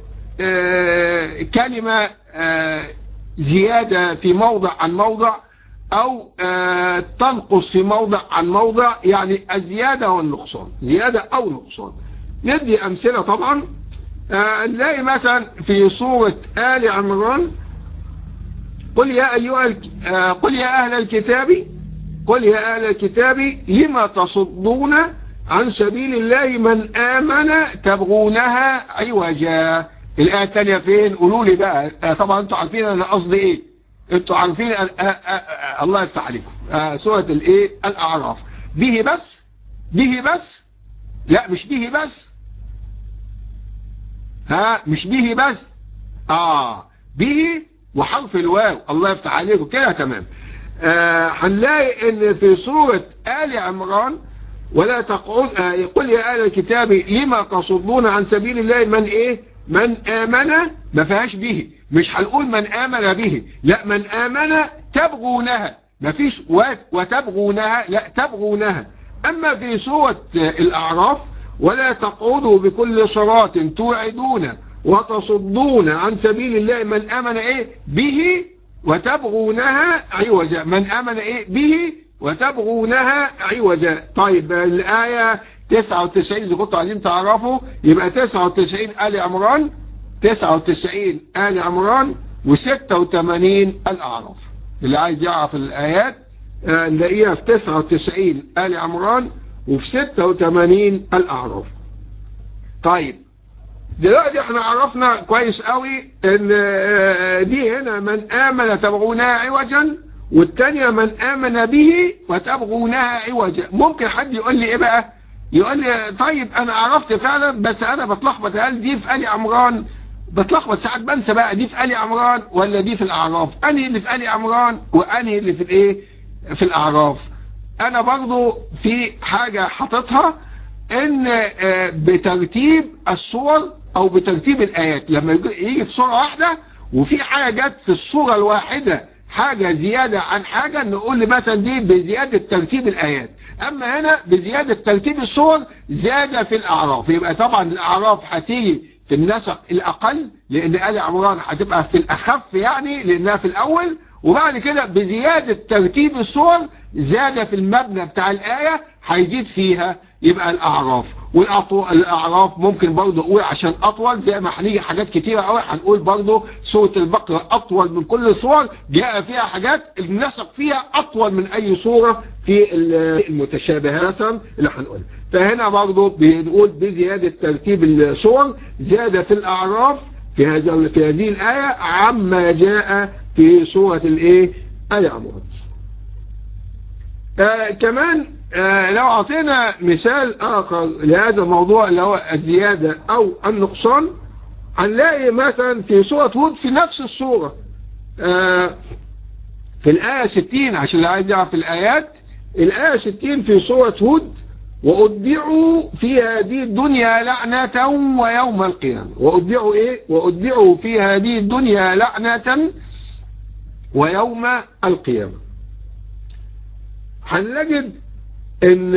كلمة زيادة في موضع عن موضع او تنقص في موضع عن موضع يعني الزيادة والنقصان زيادة او نقصان ندي امثلة طبعا نلاقي مثلا في سورة آل عمران قل يا أيها قل يا أهل الكتاب قل يا أهل الكتاب لما تصدون عن سبيل الله من آمن تبغونها عوجا الآية الثانية فين قولوا لي بقى طبعا انتوا عارفين انا قصدي ايه انتوا عارفين الله يفتح عليكم سورة الايه الاعراف به بس به بس لا مش به بس ها مش به بس اه به وحرف الواو الله يفتح عليكم كده تمام هنلاقي آه ان في سورة آل عمران ولا تقعد آه يقول يا آل الكتاب لما تصدون عن سبيل الله من ايه من آمن ما فيهاش به مش هنقول من آمن به لا من آمن تبغونها ما فيش وتبغونها لا تبغونها أما في سورة الأعراف ولا تقعدوا بكل صراط توعدون وتصدون عن سبيل الله من آمن ايه به وتبغونها عوجا من آمن ايه به وتبغونها عوجا طيب الآية 99 إذا كنتوا عايزين تعرفوا يبقى 99 آل عمران 99 آل عمران و86 الأعراف اللي عايز يعرف الآيات نلاقيها في 99 آل عمران وفي 86 الأعراف طيب دلوقتي احنا عرفنا كويس قوي ان دي هنا من آمن تبغونها عوجا والتانية من آمن به وتبغونها عوجا ممكن حد يقول لي ايه بقى يقول لي طيب انا عرفت فعلا بس انا بتلخبط هل دي في آل عمران بتلخبط ساعات بنسى بقى دي في آل عمران ولا دي في الاعراف انهي اللي في آل عمران وانهي اللي في الايه في الاعراف انا برضو في حاجة حاططها ان بترتيب الصور او بترتيب الايات لما يجي في صورة واحدة وفي حاجة جت في الصورة الواحدة حاجة زيادة عن حاجة نقول مثلا دي بزيادة ترتيب الايات اما هنا بزيادة ترتيب الصور زيادة في الاعراف يبقى طبعا الاعراف هتيجي في النسق الاقل لان آل عمران هتبقى في الاخف يعني لانها في الاول وبعد كده بزيادة ترتيب الصور زاد في المبنى بتاع الآية هيزيد فيها يبقى الأعراف والأعراف ممكن برضه أقول عشان أطول زي ما هنيجي حاجات كتيرة قوي هنقول برضه سورة البقرة أطول من كل الصور جاء فيها حاجات النسق فيها أطول من أي صورة في المتشابهات مثلا اللي هنقولها فهنا برضه بنقول بزيادة ترتيب الصور زاد في الأعراف في هذا في هذه الآية عما جاء في سورة الإيه آل عمران آه كمان آه لو أعطينا مثال آخر لهذا الموضوع اللي هو الزيادة أو النقصان هنلاقي مثلا في سورة هود في نفس السورة آه في الآية 60 عشان اللي عايز يعرف الآيات الآية 60 في سورة هود وأتبعوا في هذه الدنيا لعنة ويوم القيامة وأتبعوا إيه وأتبعوا في هذه الدنيا لعنة ويوم القيامة هنجد ان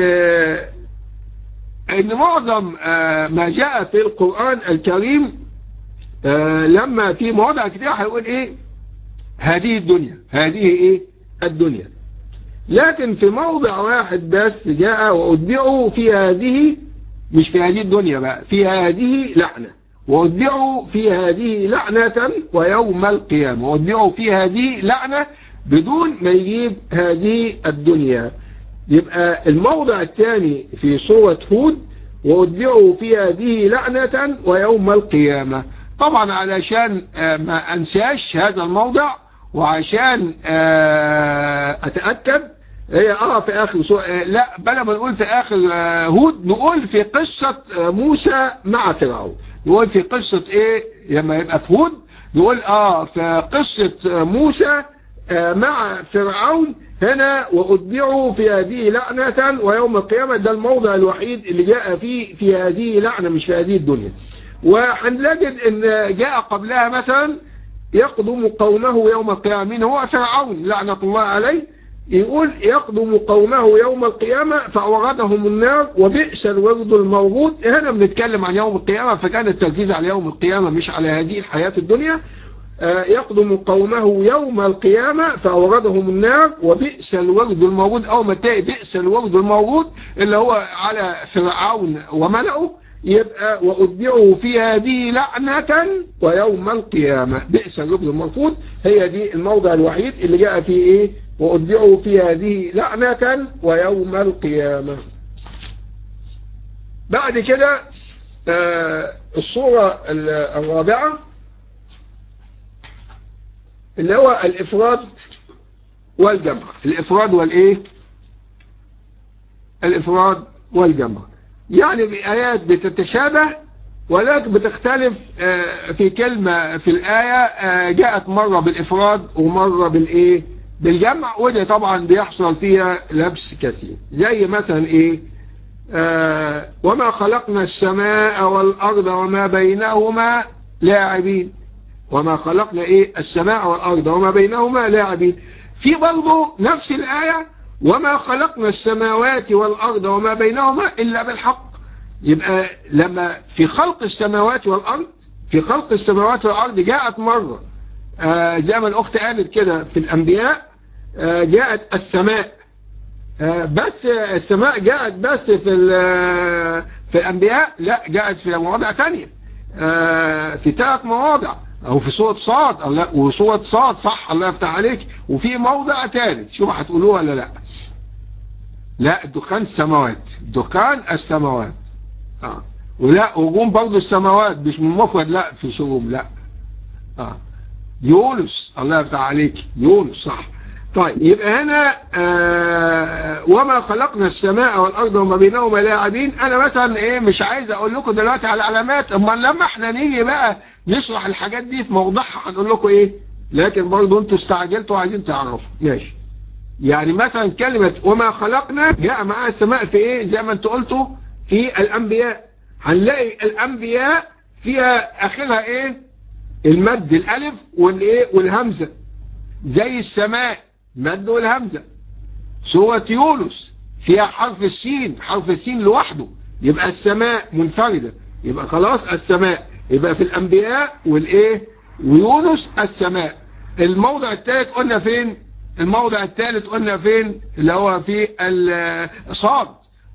ان معظم ما جاء في القرآن الكريم لما في مواضع كتير هيقول ايه هذه الدنيا هذه ايه الدنيا لكن في موضع واحد بس جاء وأتبعوا في هذه مش في هذه الدنيا بقى في هذه لعنة وأتبعوا في هذه لعنة ويوم القيامة وأتبعوا في هذه لعنة بدون ما يجيب هذه الدنيا يبقى الموضع الثاني في سورة هود وأتبعوا في هذه لعنة ويوم القيامة طبعا علشان ما أنساش هذا الموضع وعشان أتأكد هي اه في اخر سورة لا بل ما نقول في اخر هود نقول في قصة موسى مع فرعون نقول في قصة ايه لما يبقى في هود نقول اه في قصة موسى مع فرعون هنا وأتبعوا في هذه لعنة ويوم القيامة ده الموضع الوحيد اللي جاء فيه في هذه لعنة مش في هذه الدنيا وهنجد ان جاء قبلها مثلا يقدم قومه يوم القيامة من هو فرعون لعنة الله عليه يقول يقدم قومه يوم القيامة فأوردهم النار وبئس الورد الموجود هنا بنتكلم عن يوم القيامة فكان التركيز على يوم القيامة مش على هذه الحياة الدنيا يقدم قومه يوم القيامة فأوردهم النار وبئس الورد الموجود أو ما تلاقي بئس الورد الموجود اللي هو على فرعون وملأه يبقى وأتبعوا في هذه لعنة ويوم القيامة بئس الورد المرفوض هي دي الموضع الوحيد اللي جاء فيه إيه وأتبعوا في هذه لعنة ويوم القيامة بعد كده آه الصورة الرابعة اللي هو الإفراد والجمع الإفراد والإيه الإفراد والجمع يعني بآيات بتتشابه ولكن بتختلف في كلمة في الآية جاءت مرة بالإفراد ومرة بالإيه بالجمع وده طبعا بيحصل فيها لبس كثير زي مثلا إيه آه وما خلقنا السماء والأرض وما بينهما لاعبين وما خلقنا ايه السماء والأرض وما بينهما لاعبين في برضه نفس الآية وما خلقنا السماوات والأرض وما بينهما إلا بالحق يبقى لما في خلق السماوات والأرض في خلق السماوات والأرض جاءت مرة آه زي ما الأخت قالت كده في الأنبياء آه جاءت السماء آه بس السماء جاءت بس في في الأنبياء لا جاءت في مواضع تانية في ثلاث مواضع او في سورة صاد الله وسورة صاد صح الله يفتح عليك وفي موضع ثالث شوف هتقولوها ولا لا لا الدخان السماوات دخان السماوات اه ولا وجوم برضه السماوات مش من مفرد لا في شروم لا اه يونس الله يفتح عليك يونس صح طيب يبقى هنا آه وما خلقنا السماء والارض وما بينهما لاعبين انا مثلا ايه مش عايز اقول لكم دلوقتي على العلامات اما لما احنا نيجي بقى نشرح الحاجات دي في موضعها هنقول لكم ايه لكن برضه انتوا استعجلتوا وعايزين تعرفوا ماشي يعني مثلا كلمة وما خلقنا جاء معاها السماء في ايه زي ما انتوا قلتوا في الانبياء هنلاقي الانبياء فيها اخرها ايه المد الالف والايه والهمزة زي السماء مد والهمزة سورة يونس فيها حرف السين حرف السين لوحده يبقى السماء منفردة يبقى خلاص السماء يبقى في الانبياء والايه ويونس السماء الموضع الثالث قلنا فين الموضع الثالث قلنا فين اللي هو في الصاد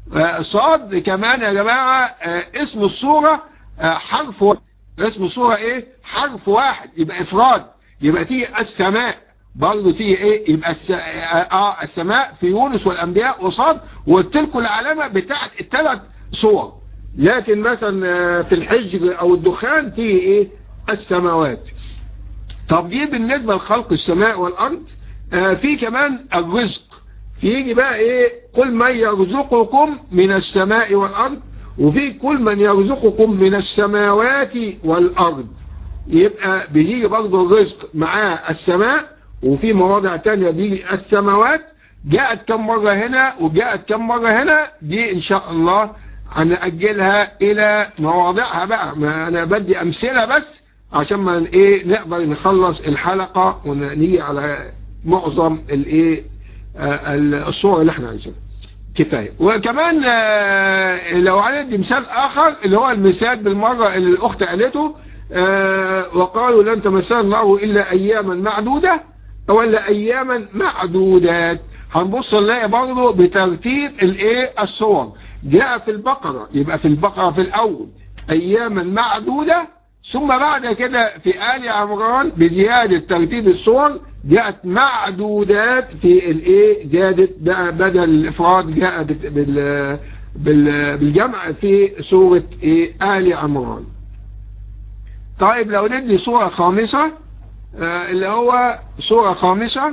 صاد كمان يا جماعة اسم الصورة حرف واحد اسم الصورة ايه حرف واحد يبقى افراد يبقى تيجي السماء برضه تيجي ايه يبقى الس... اه السماء في يونس والانبياء وصاد وقلت لكم العلامه بتاعت الثلاث صور لكن مثلا في الحجر او الدخان تيجي ايه السماوات طب دي بالنسبه لخلق السماء والارض آه في كمان الرزق فيجي بقى ايه قل من يرزقكم من السماء والارض وفي كل من يرزقكم من السماوات والارض يبقى بيجي برضه الرزق معاه السماء وفي مواضع تانية بيجي السماوات جاءت كم مرة هنا وجاءت كم مرة هنا دي ان شاء الله هنأجلها الى مواضعها بقى ما انا بدي امثلة بس عشان ما ايه نقدر نخلص الحلقة ونيجي على معظم الايه الصور اللي احنا عايزينها كفاية وكمان لو هندي مثال اخر اللي هو المثال بالمرة اللي الاخت قالته وقالوا لن تمسنا النار الا اياما معدودة ولا اياما معدودات هنبص نلاقي برضه بترتيب الايه الصور جاء في البقرة يبقى في البقرة في الاول اياما معدودة ثم بعد كده في آل عمران بزيادة ترتيب الصور جاءت معدودات في الايه زادت بقى بدل الافراد جاء بال بالجمع في سورة ايه آل عمران طيب لو ندي صورة خامسة آه اللي هو صورة خامسة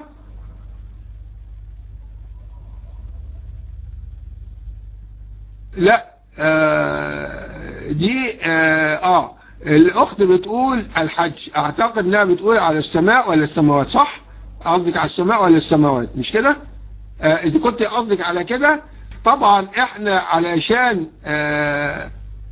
لا آه دي آه, اه الاخت بتقول الحج اعتقد انها بتقول على السماء ولا السماوات صح قصدك على السماء ولا السماوات مش كده آه اذا كنت قصدك على كده طبعا احنا علشان آه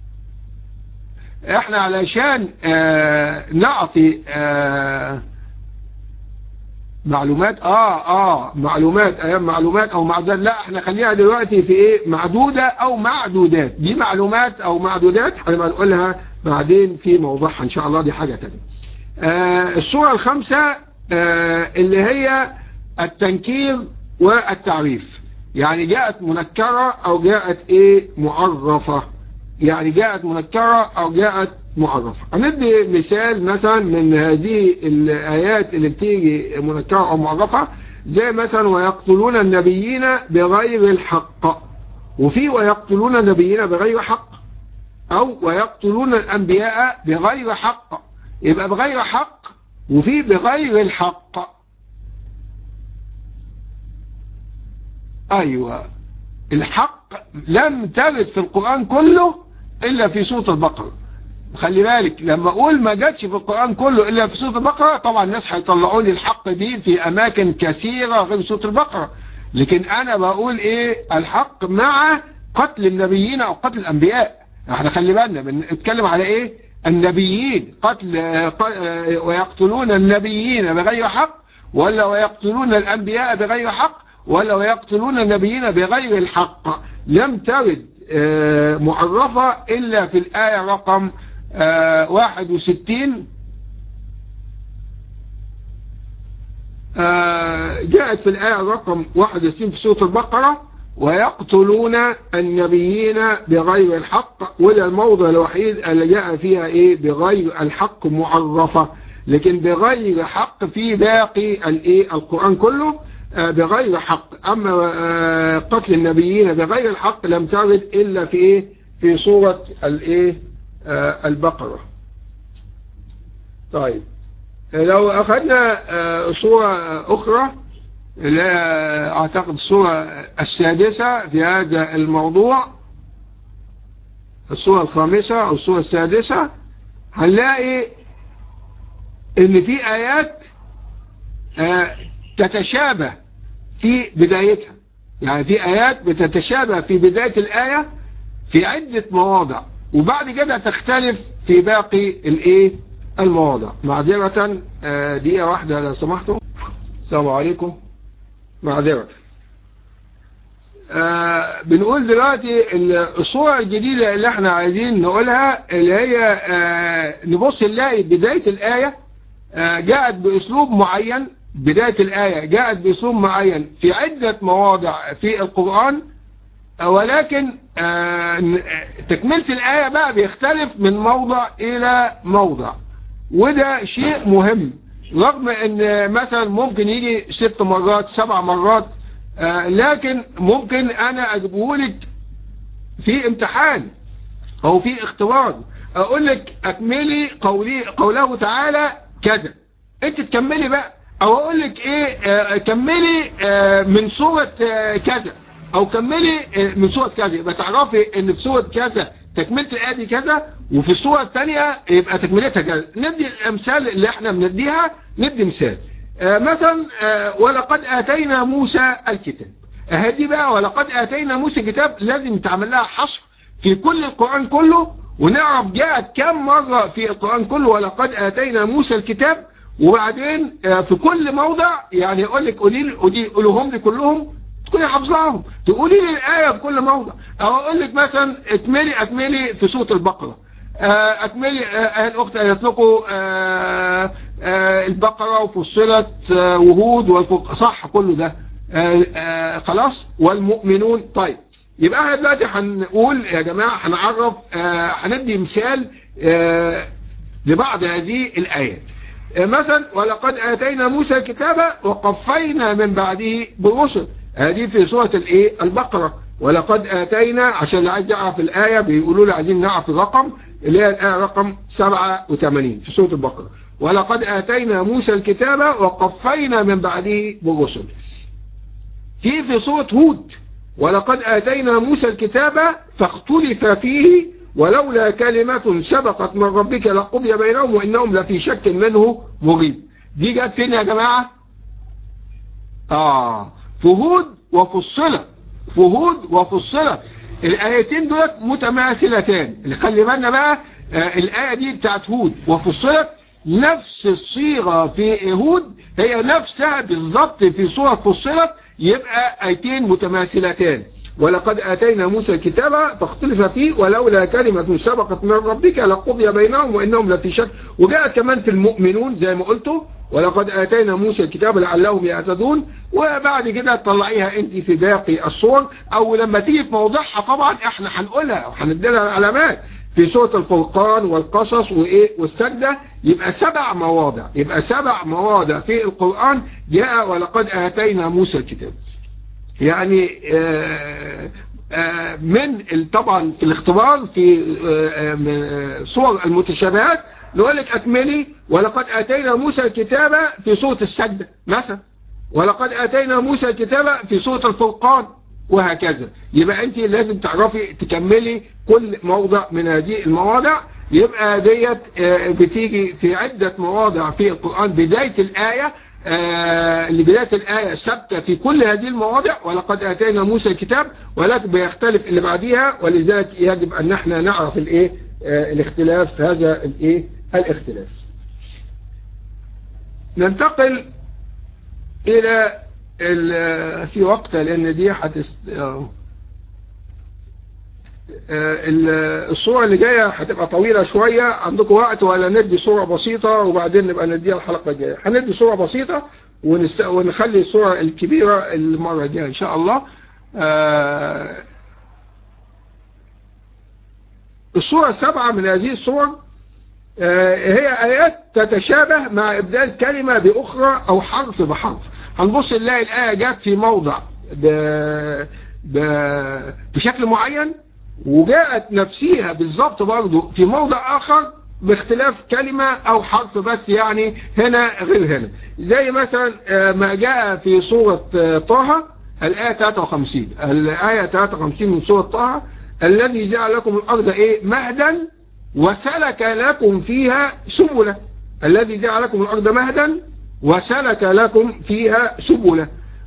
احنا علشان آه نعطي آه معلومات اه اه معلومات ايام معلومات او معدودات لا احنا خليها دلوقتي في ايه معدودة او معدودات دي معلومات او معدودات هنبقى نقولها بعدين في موضوعها ان شاء الله دي حاجة تانية آه الصورة الخامسة آه اللي هي التنكير والتعريف يعني جاءت منكرة او جاءت ايه معرفة يعني جاءت منكرة او جاءت معرفة هندي مثال مثلا من هذه الآيات اللي بتيجي منكرة أو معرفة زي مثلا ويقتلون النبيين بغير الحق وفي ويقتلون النبيين بغير حق أو ويقتلون الأنبياء بغير حق يبقى بغير حق وفي بغير الحق أيوة الحق لم ترد في القرآن كله إلا في سورة البقرة خلي بالك لما اقول ما جاتش في القرآن كله الا في سورة البقرة طبعا الناس هيطلعوا لي الحق دي في اماكن كثيرة غير سورة البقرة لكن انا بقول ايه الحق مع قتل النبيين او قتل الانبياء احنا خلي بالنا بنتكلم على ايه النبيين قتل ويقتلون النبيين بغير حق ولا ويقتلون الانبياء بغير حق ولا ويقتلون النبيين بغير الحق لم ترد معرفة الا في الايه رقم آه واحد وستين آه جاءت في الآية رقم واحد وستين في سورة البقرة ويقتلون النبيين بغير الحق ولا الموضع الوحيد اللي جاء فيها ايه بغير الحق معرفة لكن بغير حق في باقي الايه القرآن كله آه بغير حق اما قتل النبيين بغير الحق لم ترد الا في ايه في سورة الايه آه البقرة طيب لو أخذنا آه صورة أخرى لا أعتقد الصورة السادسة في هذا الموضوع الصورة الخامسة أو الصورة السادسة هنلاقي إن في آيات آه تتشابه في بدايتها يعني في آيات بتتشابه في بداية الآية في عدة مواضع وبعد كده تختلف في باقي الايه المواضع معذرة دقيقة واحدة لو سمحتوا السلام عليكم معذرة آه بنقول دلوقتي الصورة الجديدة اللي احنا عايزين نقولها اللي هي آه نبص نلاقي بداية الآية آه جاءت بأسلوب معين بداية الآية جاءت بأسلوب معين في عدة مواضع في القرآن ولكن تكملة الآية بقى بيختلف من موضع إلى موضع وده شيء مهم رغم ان مثلا ممكن يجي ست مرات سبع مرات لكن ممكن انا اجيبهولك في امتحان او في اختبار اقول لك اكملي قولي قوله تعالى كذا انت تكملي بقى او اقول لك ايه آه كملي آه من سورة آه كذا او كملي من سورة كذا يبقى تعرفي ان في سورة كذا تكملة الآية دي كذا وفي السورة الثانية يبقى تكملتها كذا ندي الامثال اللي احنا بنديها ندي مثال مثلا ولقد اتينا موسى الكتاب هدي بقى ولقد اتينا موسى الكتاب لازم تعمل لها حصر في كل القرآن كله ونعرف جاءت كم مرة في القرآن كله ولقد اتينا موسى الكتاب وبعدين في كل موضع يعني يقول لك قولي لي قولهم لي كلهم تكوني حافظاهم تقولي لي الآية في كل موضع او اقول لك مثلا اكملي اكملي في سورة البقرة اكملي الاخت قالت لكم البقرة وفصلت وهود والفرق صح كله ده خلاص والمؤمنون طيب يبقى احنا دلوقتي هنقول يا جماعة هنعرف هندي مثال لبعض هذه الآيات مثلا ولقد آتينا موسى الكتاب وقفينا من بعده بالرسل هذه في سورة الايه البقرة ولقد آتينا عشان اللي عايز يعرف الآية بيقولوا لي عايزين نعرف الرقم اللي هي الآية رقم 87 في سورة البقرة ولقد آتينا موسى الكتاب وقفينا من بعده بالرسل في في سورة هود ولقد آتينا موسى الكتاب فاختلف فيه ولولا كلمة سبقت من ربك لقضي بينهم وإنهم لفي شك منه مريب دي جت فين يا جماعة آه فهود وفصلت فهود وفصلت الآيتين دولت متماثلتان اللي خلي بالنا بقى آه الآية دي بتاعت هود وفصلت نفس الصيغة في هود هي نفسها بالضبط في سورة فصلت يبقى آيتين متماثلتان ولقد آتينا موسى الكتاب فاختلف فيه ولولا كلمة سبقت من ربك لقضي بينهم وإنهم لفي شك وجاءت كمان في المؤمنون زي ما قلتوا ولقد آتينا موسى الكتاب لعلهم يهتدون وبعد كده تطلعيها انت في باقي الصور او لما تيجي في موضعها طبعا احنا هنقولها وهنديلها العلامات في سورة الفرقان والقصص وايه والسجدة يبقى سبع مواضع يبقى سبع مواضع في القرآن جاء ولقد آتينا موسى الكتاب يعني آآ آآ من طبعا في الاختبار في صور المتشابهات نقول لك اكملي ولقد اتينا موسى الكتاب في سوره السجده مثلا ولقد اتينا موسى الكتاب في سوره الفرقان وهكذا يبقى انت لازم تعرفي تكملي كل موضع من هذه المواضع يبقى ديت بتيجي في عدة مواضع في القرآن بداية الآية لبداية الآية ثابتة في كل هذه المواضع ولقد آتينا موسى الكتاب ولكن بيختلف اللي بعديها ولذلك يجب أن احنا نعرف الايه الاختلاف هذا الايه الاختلاف ننتقل الى في وقت لان دي هتست الصورة اللي جاية هتبقى طويلة شوية عندكم وقت ولا ندي صورة بسيطة وبعدين نبقى نديها الحلقة الجاية هندي صورة بسيطة ونست... ونخلي الصورة الكبيرة المرة الجاية ان شاء الله الصورة السبعة من هذه الصور هي آيات تتشابه مع إبدال كلمة بأخرى أو حرف بحرف هنبص نلاقي الآية جات في موضع ب... ب... بشكل معين وجاءت نفسها بالظبط برضه في موضع آخر باختلاف كلمة أو حرف بس يعني هنا غير هنا زي مثلا ما جاء في سورة طه الآية 53 الآية 53 من سورة طه الذي جعل لكم الأرض إيه مهدا وسلك لكم فيها سبلا الذي جعل لكم الأرض مهدا وسلك لكم فيها سبلا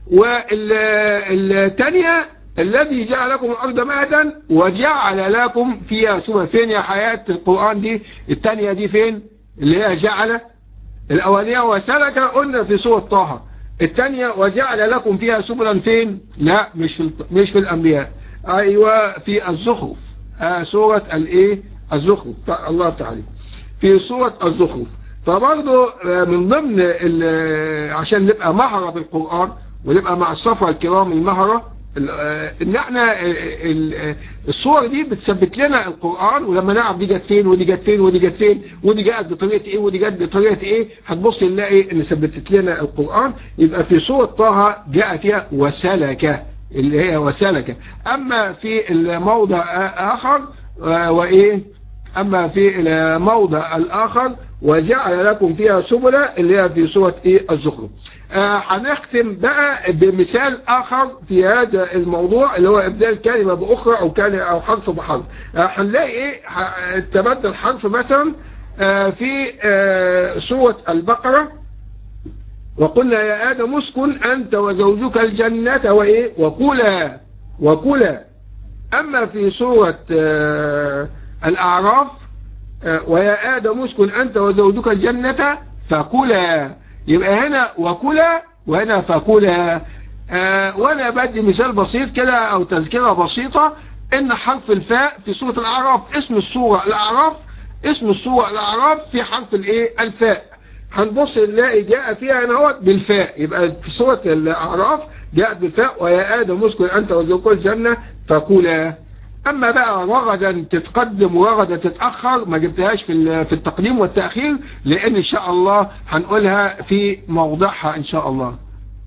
والثانية الذي جعل لكم الأرض مهدا وجعل لكم فيها سبلا فين يا حياة القرآن دي الثانية دي فين اللي هي جعل الأولية وسلك قلنا في سورة طه الثانية وجعل لكم فيها سبلا فين لا مش في مش في الأنبياء أيوة في الزخرف آه سورة الإيه الزخرف الله تعالى في سورة الزخرف فبرضه من ضمن عشان نبقى مهرة في القرآن ونبقى مع الصفوة الكرام المهرة ان احنا الصور دي بتثبت لنا القرآن ولما نعرف دي جت فين ودي جت فين ودي جت فين ودي جت بطريقة ايه ودي جت بطريقة ايه هتبص نلاقي ان ثبتت لنا القرآن يبقى في سورة طه جاء فيها وسلك اللي هي وسلك اما في الموضع اخر وايه اما في الموضع الاخر وجعل لكم فيها سبلا اللي هي في سورة ايه الزخرف آه هنختم بقى بمثال اخر في هذا الموضوع اللي هو ابدال كلمة باخرى او كلمة او حرف بحرف آه هنلاقي ايه تبدل حرف مثلا آه في آه سورة البقرة وقلنا يا آدم اسكن أنت وزوجك الجنة وإيه وكلا وكلا أما في سورة آه الأعراف آه ويا آدم اسكن أنت وزوجك الجنة فكلا يبقى هنا وكلا وهنا فكلا آه وانا بدي مثال بسيط كده او تذكرة بسيطة ان حرف الفاء في سورة الاعراف اسم السورة الاعراف اسم السورة الاعراف في حرف الايه الفاء هنبص نلاقي جاء فيها هنا هو بالفاء يبقى في سورة الاعراف جاءت بالفاء ويا ادم اسكن انت وزوجك الجنة فكلا اما بقى رغدا تتقدم ورغدا تتأخر ما جبتهاش في في التقديم والتأخير لان ان شاء الله هنقولها في موضعها ان شاء الله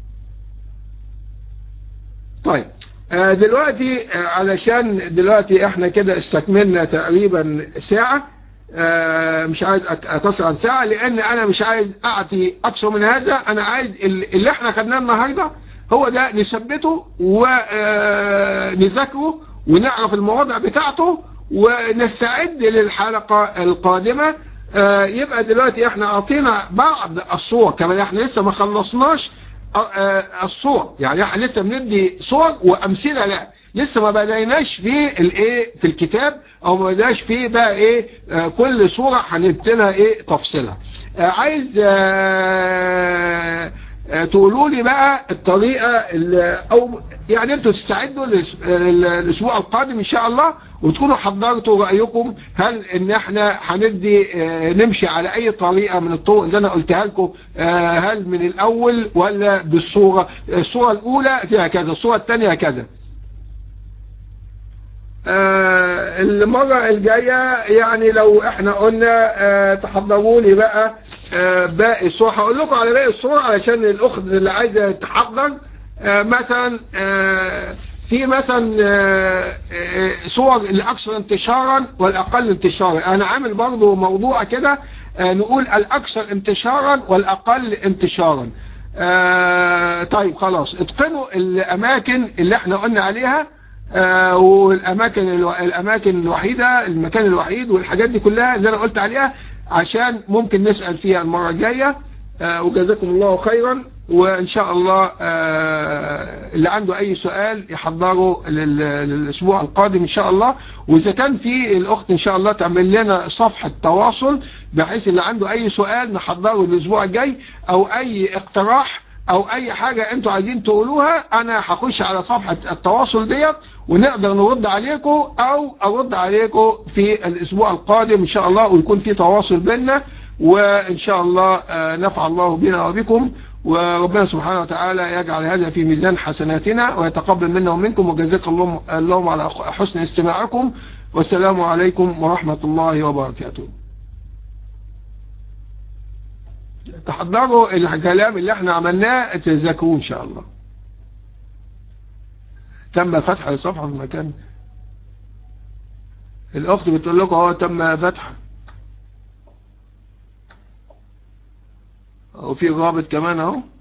طيب آه دلوقتي آه علشان دلوقتي احنا كده استكملنا تقريبا ساعة آه مش عايز اتصل عن ساعة لان انا مش عايز اعطي اكثر من هذا انا عايز اللي احنا خدناه النهاردة هو ده نثبته ونذاكره ونعرف المواضع بتاعته ونستعد للحلقة القادمة آه يبقى دلوقتي احنا اعطينا بعض الصور كمان احنا لسه ما خلصناش آه الصور يعني احنا لسه بندي صور وامثله لا لسه ما بدأناش في الايه في الكتاب او ما بدأناش في بقى ايه آه كل صورة هنبتنا ايه تفصيلها عايز تقولوا لي بقى الطريقة او يعني انتوا تستعدوا الاسبوع القادم ان شاء الله وتكونوا حضرتوا رأيكم هل ان احنا هندي نمشي على اي طريقة من الطرق اللي انا قلتها لكم هل من الاول ولا بالصورة الصورة الاولى فيها كذا الصورة الثانية كذا المرة الجاية يعني لو احنا قلنا تحضروا لي بقى باقي الصور هقول لكم على باقي الصور علشان الاخت اللي عايزه تحضر مثلا في مثلا صور الاكثر انتشارا والاقل انتشارا انا عامل برضو موضوع كده نقول الاكثر انتشارا والاقل انتشارا طيب خلاص اتقنوا الاماكن اللي احنا قلنا عليها والاماكن الاماكن الوحيده المكان الوحيد والحاجات دي كلها اللي انا قلت عليها عشان ممكن نسأل فيها المرة الجاية آه وجزاكم الله خيرا وإن شاء الله آه اللي عنده أي سؤال يحضره للأسبوع القادم إن شاء الله وإذا كان في الأخت إن شاء الله تعمل لنا صفحة تواصل بحيث اللي عنده أي سؤال نحضره الأسبوع الجاي أو أي اقتراح أو أي حاجة أنتوا عايزين تقولوها أنا هخش على صفحة التواصل ديت ونقدر نرد عليكم او ارد عليكم في الاسبوع القادم ان شاء الله ويكون في تواصل بيننا وان شاء الله نفع الله بنا وبكم وربنا سبحانه وتعالى يجعل هذا في ميزان حسناتنا ويتقبل منا ومنكم وجزاك الله اللهم على حسن استماعكم والسلام عليكم ورحمة الله وبركاته تحضروا الكلام اللي احنا عملناه تذاكروه ان شاء الله تم فتح الصفحة في المكان الأخت بتقول لكم هو تم فتح وفي رابط كمان اهو